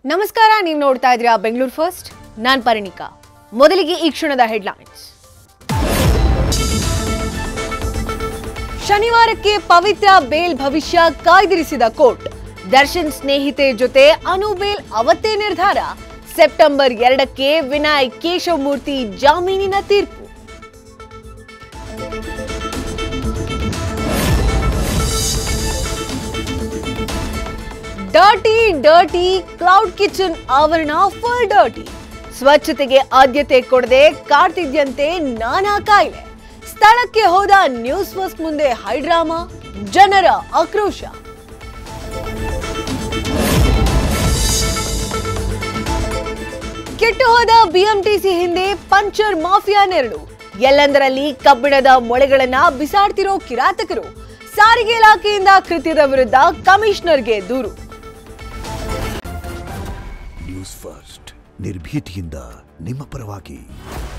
ನಮಸ್ಕಾರ ನೀವು ನೋಡ್ತಾ ಇದ್ದೀರಾ ಬೆಂಗಳೂರು ಫಸ್ಟ್ ನಾನ್ ಪರಿಣಿಕಾ ಮೊದಲಿಗೆ ಈ ಕ್ಷಣದ ಹೆಡ್ಲೈನ್ಸ್ ಶನಿವಾರಕ್ಕೆ ಪವಿತ್ರ ಬೇಲ್ ಭವಿಷ್ಯ ಕಾಯ್ದಿರಿಸಿದ ಕೋರ್ಟ್ ದರ್ಶನ್ ಸ್ನೇಹಿತೆ ಜೊತೆ ಅನು ಬೇಲ್ ಅವತ್ತೇ ನಿರ್ಧಾರ ಸೆಪ್ಟೆಂಬರ್ ಎರಡಕ್ಕೆ ವಿನಾಯ್ ಕೇಶವಮೂರ್ತಿ ಜಾಮೀನಿನ ತೀರ್ಪು ಡರ್ಟಿ ಡರ್ಟಿ ಕ್ಲೌಡ್ ಕಿಚನ್ ಆವರಣ ಫುಲ್ ಡರ್ಟಿ ಸ್ವಚ್ಛತೆಗೆ ಆದ್ಯತೆ ಕೊಡದೆ ಕಾಡ್ತಿದ್ಯಂತೆ ನಾನಾ ಕಾಯಿಲೆ ಸ್ಥಳಕ್ಕೆ ಹೋದ ನ್ಯೂಸ್ ಫಸ್ಟ್ ಮುಂದೆ ಹೈಡ್ರಾಮಾ ಜನರ ಆಕ್ರೋಶ ಕೆಟ್ಟು ಹೋದ ಬಿಎಂಟಿಸಿ ಹಿಂದೆ ಪಂಚರ್ ಮಾಫಿಯಾ ನೆರಳು ಎಲ್ಲೆಂದರಲ್ಲಿ ಕಬ್ಬಿಣದ ಮೊಳೆಗಳನ್ನ ಬಿಸಾಡ್ತಿರೋ ಕಿರಾತಕರು ಸಾರಿಗೆ ಇಲಾಖೆಯಿಂದ ಕೃತ್ಯದ ವಿರುದ್ಧ ಕಮಿಷನರ್ಗೆ ದೂರು ನ್ಯೂಸ್ ಫಸ್ಟ್ ನಿರ್ಭೀತಿಯಿಂದ ನಿಮ್ಮ ಪರವಾಗಿ